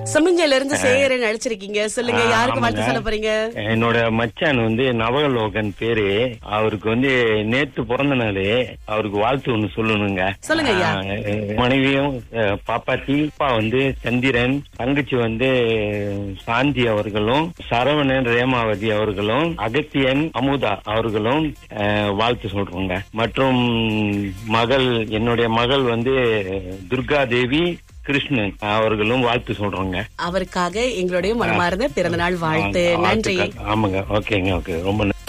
சமிஞ்சையில இருந்து சேரன் அழைச்சிருக்கீங்க சொல்லுங்க ஆ, யாருக்கு வாழ்த்து ஆமாங்க. சொல்ல போறீங்க என்னோட மச்சான் வந்து நவலோகன் பேரு அவருக்கு வந்து நேத்து பிறந்த நாள் அவருக்கு வாழ்த்து ஒண்ணு சொல்லணுங்க சொல்லுங்க ஐயா. ஆ, மனைவியும் அஹ், பாப்பாத்தி அப்பா வந்து சந்திரன் தங்கச்சி வந்து சாந்தி அவர்களும் சரவணன் ரேமாவதி அவர்களும் அகத்தியன் அமுதா அவர்களும் அஹ், வாழ்த்து சொல்றோங்க மற்றும் மகள் என்னுடைய மகள் வந்து துர்கா தேவி கிருஷ்ணன் அவர்களும் வாழ்த்து சொல்றோங்க அவருக்காக எங்களுடைய மனமார்ந்த பிறந்த நாள் வாழ்த்து ஆ, நன்றி வாழ்த்துக்கள். ஆமாங்க ஓகேங்க ஓகே ரொம்ப நன்றி